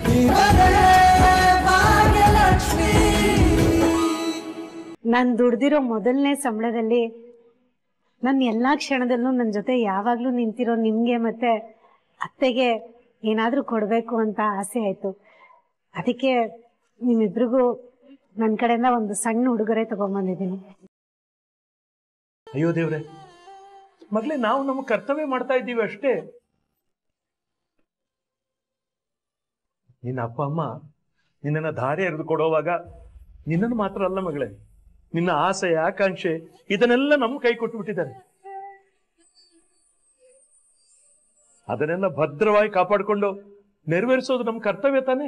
ನಾನು ದುಡ್ದಿರೋ ಮೊದಲನೇ ಸಂಬಳದಲ್ಲಿ ನನ್ನ ಎಲ್ಲಾ ಕ್ಷಣದಲ್ಲೂ ನನ್ನ ಜೊತೆ ಯಾವಾಗ್ಲೂ ನಿಂತಿರೋ ನಿಮ್ಗೆ ಮತ್ತೆ ಅತ್ತೆಗೆ ಏನಾದ್ರೂ ಕೊಡ್ಬೇಕು ಅಂತ ಆಸೆ ಆಯ್ತು ಅದಕ್ಕೆ ನಿಮ್ಮಿಬ್ರಿಗೂ ನನ್ನ ಕಡೆಯಿಂದ ಒಂದು ಸಣ್ಣ ಉಡುಗೊರೆ ತಗೊಂಡ್ಬಂದಿದ್ದೀನಿ ಅಯ್ಯೋ ದೇವ್ರೆ ಮಗ್ಲೇ ನಾವು ನಮ್ಮ ಕರ್ತವ್ಯ ಮಾಡ್ತಾ ಇದ್ದೀವಿ ಅಷ್ಟೇ ನಿನ್ನ ಅಪ್ಪ ಅಮ್ಮ ನಿನ್ನನ್ನ ದಾರಿ ಎರೆದು ಕೊಡುವಾಗ ನಿನ್ನನ್ನು ಮಾತ್ರ ಅಲ್ಲ ಮಗಳೇ ನಿನ್ನ ಆಸೆ ಆಕಾಂಕ್ಷೆ ಇದನ್ನೆಲ್ಲ ನಮ್ಮ ಕೈ ಕೊಟ್ಟು ಬಿಟ್ಟಿದ್ದಾರೆ ಅದನ್ನೆಲ್ಲ ಭದ್ರವಾಗಿ ಕಾಪಾಡಿಕೊಂಡು ನೆರವೇರಿಸೋದು ನಮ್ಮ ಕರ್ತವ್ಯ ತಾನೇ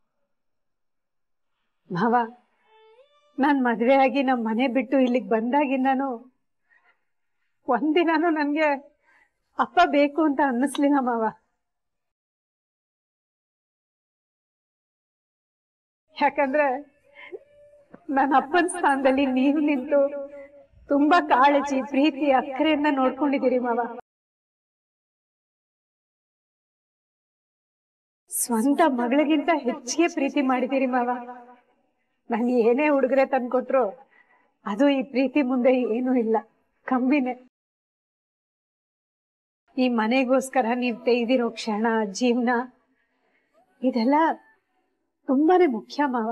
ಮಾವ ನಾನ್ ಮದ್ವೆ ಆಗಿ ನಮ್ಮ ಮನೆ ಬಿಟ್ಟು ಇಲ್ಲಿಗೆ ಬಂದಾಗಿಂದಾನು ಒಂದಿನಾನು ನನ್ಗೆ ಅಪ್ಪ ಬೇಕು ಅಂತ ಅನ್ನಿಸ್ಲಿಲ್ಲ ಮಾವ ಯಾಕಂದ್ರೆ ನನ್ನ ಅಪ್ಪನ ಸ್ಥಾನದಲ್ಲಿ ನೀವು ನಿಂತು ತುಂಬಾ ಕಾಳಜಿ ಪ್ರೀತಿ ಅಕ್ಕರೆಯನ್ನ ನೋಡ್ಕೊಂಡಿದ್ದೀರಿ ಮಾವ ಸ್ವಂತ ಮಗಳಿಗಿಂತ ಹೆಚ್ಚಿಗೆ ಪ್ರೀತಿ ಮಾಡಿದ್ದೀರಿ ಮಾವ ನಾನು ಏನೇ ಉಡುಗೊರೆ ತಂದ್ಕೊಟ್ರು ಅದು ಈ ಪ್ರೀತಿ ಮುಂದೆ ಏನೂ ಇಲ್ಲ ಕಮ್ಮಿನೇ ಈ ಮನೆಗೋಸ್ಕರ ನೀವು ತೆಗೆದಿರೋ ಕ್ಷಣ ಜೀವನ ಇದೆಲ್ಲ ತುಂಬಾನೇ ಮುಖ್ಯ ಮಾವ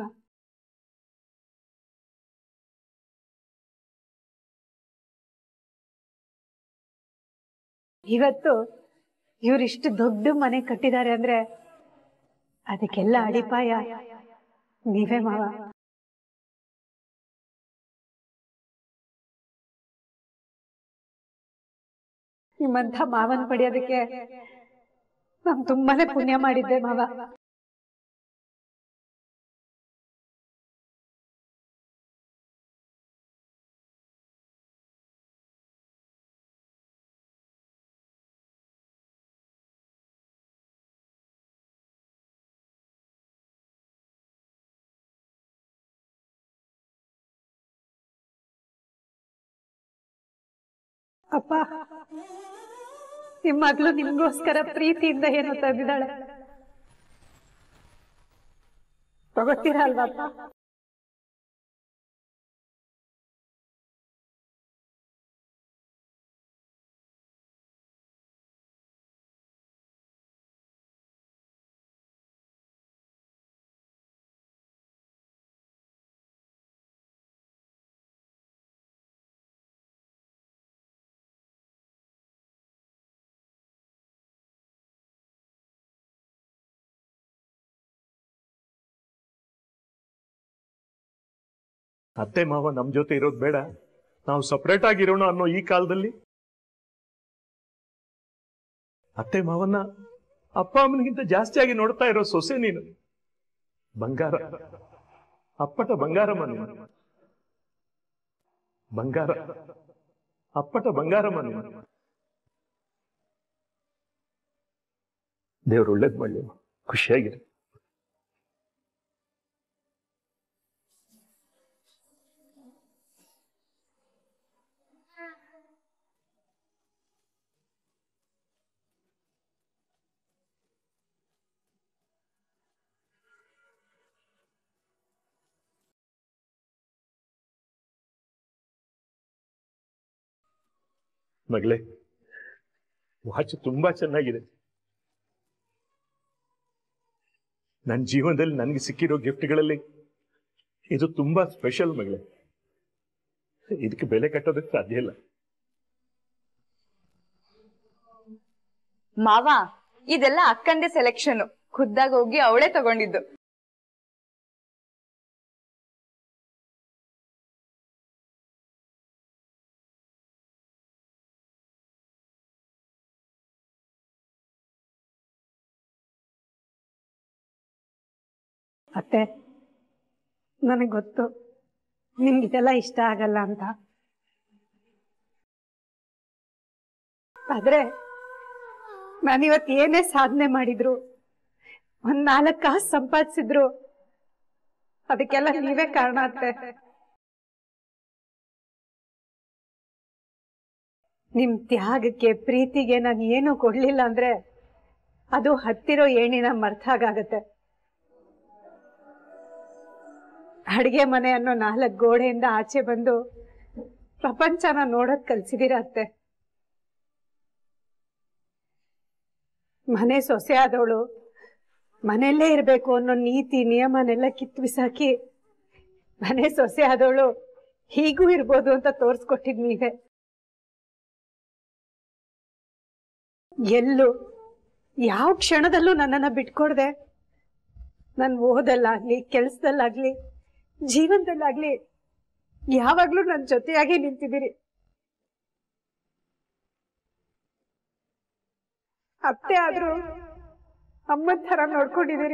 ಇವತ್ತು ಇವರಿಷ್ಟು ದೊಡ್ಡ ಮನೆ ಕಟ್ಟಿದ್ದಾರೆ ಅಂದ್ರೆ ಅದಕ್ಕೆಲ್ಲ ಅಡಿಪಾಯ ನೀವೇ ಮಾವ ನಿಮ್ಮಂಥ ಮಾವನ್ ಪಡೆಯೋದಕ್ಕೆ ನಾನ್ ತುಂಬಾನೇ ಪುಣ್ಯ ಮಾಡಿದ್ದೆ ಮಾವ ಅಪ್ಪ ನಿಮ್ ಮಗಳು ನಿಮ್ಗೋಸ್ಕರ ಪ್ರೀತಿಯಿಂದ ಏನೋ ತಂದಿದ್ದಾಳೆ ತಗೋತೀರಾ ಅಲ್ವಾಪ್ಪ ಅತ್ತೆ ಮಾವ ನಮ್ ಜೊತೆ ಇರೋದು ಬೇಡ ನಾವು ಸಪರೇಟ್ ಆಗಿರೋಣ ಅನ್ನೋ ಈ ಕಾಲದಲ್ಲಿ ಅತ್ತೆ ಮಾವನ್ನ ಅಪ್ಪ ಅಮ್ಮನಿಗಿಂತ ಜಾಸ್ತಿಯಾಗಿ ನೋಡ್ತಾ ಇರೋ ಸೊಸೆ ನೀನು ಬಂಗಾರ ಅಪ್ಪಟ ಬಂಗಾರಮ್ಮ ನೀನು ಬಂಗಾರ ಅಪ್ಪಟ ಬಂಗಾರಮ್ಮ ನೀನು ದೇವ್ರು ಒಳ್ಳೇದ್ ಮಾಡಲಿ ಖುಷಿಯಾಗಿರಿ ಮಗಳೇ ವಾಚ್ ತುಂಬಾ ಚೆನ್ನಾಗಿದೆ ನನ್ನ ಜೀವನದಲ್ಲಿ ನನಗೆ ಸಿಕ್ಕಿರೋ ಗಿಫ್ಟ್ಗಳಲ್ಲಿ ಇದು ತುಂಬಾ ಸ್ಪೆಷಲ್ ಮಗಳೇ ಇದಕ್ಕೆ ಬೆಲೆ ಕಟ್ಟೋದಕ್ಕೆ ಸಾಧ್ಯ ಇಲ್ಲ ಮಾವ ಇದೆಲ್ಲ ಅಕ್ಕಂದೆ ಸೆಲೆಕ್ಷನ್ ಖುದ್ದಾಗಿ ಹೋಗಿ ಅವಳೇ ತಗೊಂಡಿದ್ದು ಅತ್ತೆ ನನಗೆ ಗೊತ್ತು ನಿಮ್ಗೆ ಇದೆಲ್ಲ ಇಷ್ಟ ಆಗಲ್ಲ ಅಂತ ಆದ್ರೆ ನಾನಿವತ್ತು ಏನೇ ಸಾಧನೆ ಮಾಡಿದ್ರು ಒಂದ್ ನಾಲ್ಕು ಕಾಸು ಸಂಪಾದಿಸಿದ್ರು ಅದಕ್ಕೆಲ್ಲ ನೀವೇ ಕಾರಣ ಅತ್ತೆ ನಿಮ್ ತ್ಯಾಗಕ್ಕೆ ಪ್ರೀತಿಗೆ ನಾನು ಏನು ಕೊಡ್ಲಿಲ್ಲ ಅಂದ್ರೆ ಅದು ಹತ್ತಿರೋ ಏಣಿನ ಮರ್ತಾಗತ್ತೆ ಅಡಿಗೆ ಮನೆ ಅನ್ನೋ ನಾಲ್ಕು ಗೋಡೆಯಿಂದ ಆಚೆ ಬಂದು ಪ್ರಪಂಚನ ನೋಡೋದ್ ಕಲ್ಸಿದೀರ ಅತ್ತೆ ಮನೆ ಸೊಸೆ ಆದವಳು ಮನೆಯಲ್ಲೇ ಇರ್ಬೇಕು ಅನ್ನೋ ನೀತಿ ನಿಯಮನೆಲ್ಲ ಕಿತ್ತು ಬಿಸಾಕಿ ಮನೆ ಸೊಸೆ ಆದವಳು ಹೀಗೂ ಇರ್ಬೋದು ಅಂತ ತೋರ್ಸ್ಕೊಟ್ಟಿದ್ ನೀವೇ ಎಲ್ಲೂ ಯಾವ ಕ್ಷಣದಲ್ಲೂ ನನ್ನನ್ನ ಬಿಟ್ಕೊಡ್ದೆ ನನ್ ಓದಲ್ಲಾಗ್ಲಿ ಕೆಲ್ಸದಲ್ಲಾಗ್ಲಿ ಜೀವನದಲ್ಲಾಗ್ಲಿ ಯಾವಾಗ್ಲೂ ನನ್ ಜೊತೆಯಾಗಿ ನಿಂತಿದ್ದೀರಿ ಅತ್ತೆ ಆದ್ರೂ ಅಮ್ಮನ್ ತರ ನೋಡ್ಕೊಂಡಿದ್ದೀರಿ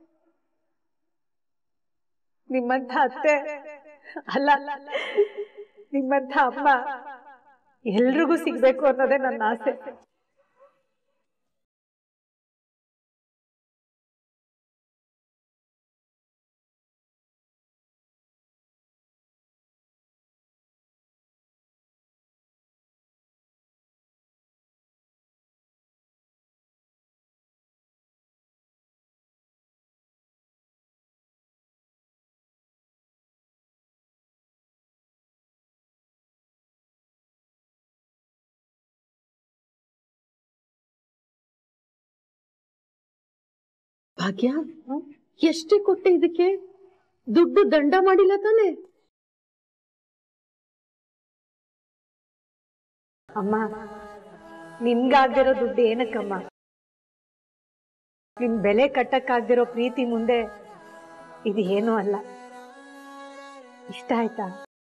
ನಿಮ್ಮಂಥ ಅತ್ತೆ ಅಲ್ಲ ನಿಮ್ಮಂಥ ಅಮ್ಮ ಎಲ್ರಿಗೂ ಸಿಗ್ಬೇಕು ಅನ್ನೋದೇ ನನ್ನ ಆಸೆ ಭಾಗ್ಯ ಎಷ್ಟೇ ಕೊಟ್ಟೆ ಇದಕ್ಕೆ ದುಡ್ಡು ದಂಡ ಮಾಡಿಲ್ಲ ತಾನೆ ಅಮ್ಮ ನಿಮ್ಗಾಗ್ದಿರೋ ದುಡ್ಡು ಏನಕ್ಕಮ್ಮ ನಿಮ್ ಬೆಲೆ ಕಟ್ಟಕ್ಕಾಗ್ದಿರೋ ಪ್ರೀತಿ ಮುಂದೆ ಇದು ಏನೂ ಅಲ್ಲ ಇಷ್ಟ ಆಯ್ತಾ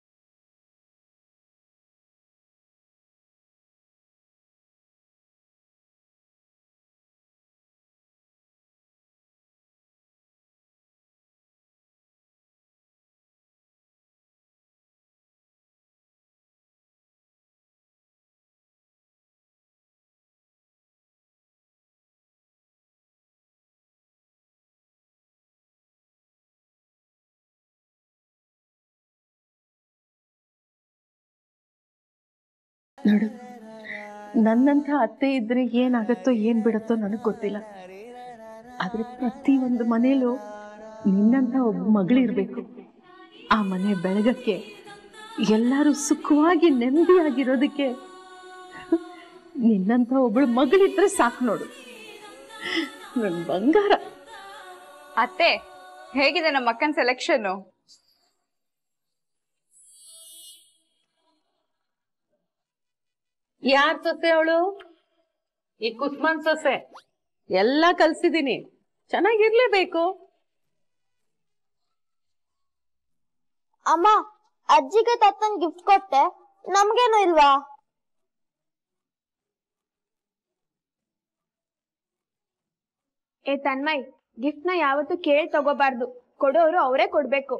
ನೋಡು ನನ್ನಂತ ಅತ್ತೆ ಇದ್ರೆ ಏನಾಗತ್ತೋ ಏನ್ ಬಿಡತ್ತೋ ನನಗ್ ಗೊತ್ತಿಲ್ಲ ಆದ್ರೆ ಪ್ರತಿ ಒಂದು ಮನೇಲೂ ನಿನ್ನಂತ ಒಬ್ಬ ಮಗಳಿರ್ಬೇಕು ಆ ಮನೆ ಬೆಳಗಕ್ಕೆ ಎಲ್ಲರೂ ಸುಖವಾಗಿ ನೆಮ್ಮದಿಯಾಗಿರೋದಕ್ಕೆ ನಿನ್ನಂತ ಒಬ್ಳು ಮಗಳಿದ್ರೆ ಸಾಕು ನೋಡು ನನ್ ಬಂಗಾರ ಅತ್ತೆ ಹೇಗಿದೆ ನಮ್ಮ ಅಕ್ಕನ ಸೆಲೆಕ್ಷನ್ ಯಾರ್ ಸೊಸೆ ಅವಳು ಈ ಕುಸ್ಮಾನ್ ಸೊಸೆ ಎಲ್ಲ ಕಲ್ಸಿದೀನಿ ಚೆನ್ನಾಗಿರ್ಲೇಬೇಕು ಅಮ್ಮ ಅಜ್ಜಿಗೆ ತತ್ತನ್ ಗಿಫ್ಟ್ ಕೊಟ್ಟೆ ನಮ್ಗೇನು ಇಲ್ವಾ ಏ ತನ್ಮಯ್ ಗಿಫ್ಟ್ ನ ಯಾವತ್ತೂ ಕೇಳಿ ತಗೋಬಾರ್ದು ಕೊಡೋರು ಅವರೇ ಕೊಡ್ಬೇಕು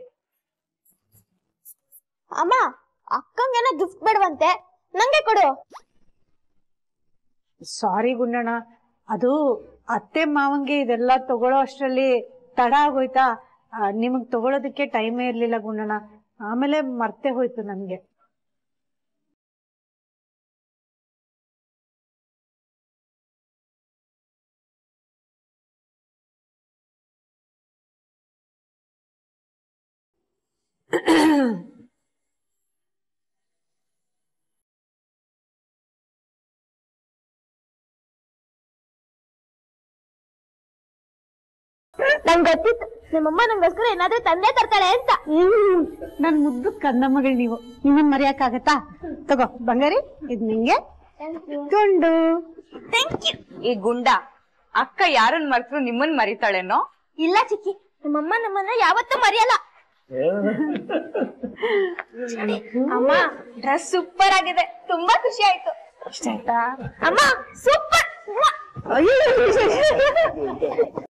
ಅಮ್ಮ ಅಕ್ಕಂಗೇನೋ ಗಿಫ್ಟ್ ಬೇಡವಂತೆ ನಂಗೆ ಕೊಡು ಸಾರಿ ಗುಂಡಣ್ಣ ಅದು ಅತ್ತೆ ಮಾವಂಗೆ ಇದೆಲ್ಲ ತಗೊಳ್ಳೋ ಅಷ್ಟರಲ್ಲಿ ತಡ ಆಗೋಯ್ತಾ ಆ, ನಿಮಗ್ ತಗೊಳೋದಕ್ಕೆ ಟೈಮೇ ಇರ್ಲಿಲ್ಲ ಗುಂಡಣ್ಣ ಆಮೇಲೆ ಮರ್ತೆ ಹೋಯ್ತು ನನ್ಗೆ ನಂಗ್ ಗೊತ್ತಿತ್ತು ನಿಮ್ಮಮ್ಮ ನಂಗೋಸ್ಕರ ಏನಾದ್ರೂ ತಂದೆ ತರ್ತಾಳೆ ಅಂತ ಹ್ಮ್ ನನ್ ಮುದ್ದು ಕಂದ ಮಗಳು ನೀವು ನಿಮ್ಮನ್ ಮರೆಯಕ್ಕಾಗತ್ತಾ ತಗೋ ಬಂಗಾರಿ ಇದ್ ನಿಂಗೆ ಗಂಡು ಈ ಗುಂಡ ಅಕ್ಕ ಯಾರನ್ ಮರ್ತರು ನಿಮ್ಮನ್ ಮರಿತಾಳೇನೋ ಇಲ್ಲ ಚಿಕ್ಕಿ ನಿಮ್ಮಮ್ಮ ನಮ್ಮನ್ನ ಯಾವತ್ತೂ ಮರೆಯಲ್ಲ ಅಮ್ಮ ಡ್ರೆಸ್ ಸೂಪರ್ ಆಗಿದೆ ತುಂಬಾ ಖುಷಿ ಆಯ್ತು ಇಷ್ಟ ಆಯ್ತಾ ಅಮ್ಮ ಸೂಪರ್